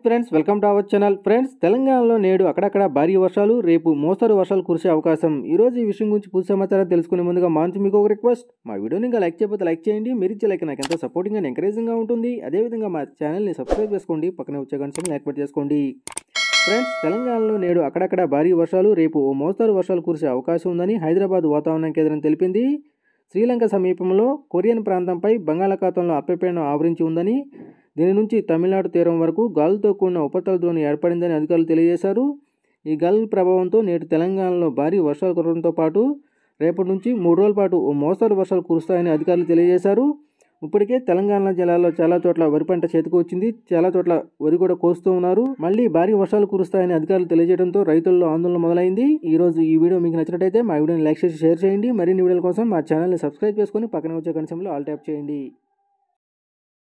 friends welcome to our channel friends తెలంగాణలో నేడు అక్కడక్కడ భారీ వర్షాలు రేపు మోస్తరు వర్షాలు కురిసే అవకాశం ఈ రోజు ఈ విషయం గురించి పూర్తి సమాచారం తెలుసుకునే ముందుగా మా నుంచి మీకు ఒక రిక్వెస్ట్ మా వీడియోని ఇంకా లైక్ చేయకపోతే లైక్ చేయండి మీరు ఇచ్చే లైక్ నాకు ఎంతో సపోర్టింగ్ అండ్ ఎంకరేజింగ్గా ఉంటుంది అదేవిధంగా మా ఛానల్ని సబ్స్క్రైబ్ చేసుకోండి పక్కనే వచ్చే గంటని యాక్టివేట్ చేసుకోండి ఫ్రెండ్స్ తెలంగాణలో నేడు అక్కడక్కడ భారీ వర్షాలు రేపు ఓ మోస్తరు వర్షాలు కురిసే అవకాశం ఉందని హైదరాబాద్ వాతావరణ కేంద్రం తెలిపింది శ్రీలంక సమీపంలో కొరియన్ ప్రాంతంపై బంగాళాఖాతంలో అల్పపీడనం ఆవరించి ఉందని దీని నుంచి తమిళనాడు తీరం వరకు గాలులతో కూడిన ఉపరితల ద్రోణి ఏర్పడిందని అధికారులు తెలియజేశారు ఈ గాలుల ప్రభావంతో నేడు తెలంగాణలో భారీ వర్షాలు కురవడంతో పాటు రేపటి నుంచి మూడు రోజుల పాటు ఓ మోస్తరు వర్షాలు కురుస్తాయని అధికారులు తెలియజేశారు ఇప్పటికే తెలంగాణ జిల్లాలో చాలా చోట్ల వరి పంట చేతికి వచ్చింది చాలా చోట్ల వరి కూడా కోస్తూ ఉన్నారు మళ్ళీ భారీ వర్షాలు కురుస్తాయని అధికారులు తెలియజేయడంతో రైతుల్లో ఆందోళన మొదలైంది ఈ రోజు ఈ వీడియో మీకు నచ్చినట్టయితే మా వీడియోని లైక్ చేసి షేర్ చేయండి మరిన్ని వీడియోల కోసం మా ఛానల్ని సబ్స్క్రైబ్ చేసుకొని పక్కన వచ్చే కనీసంలో ఆల్ ట్యాప్ చేయండి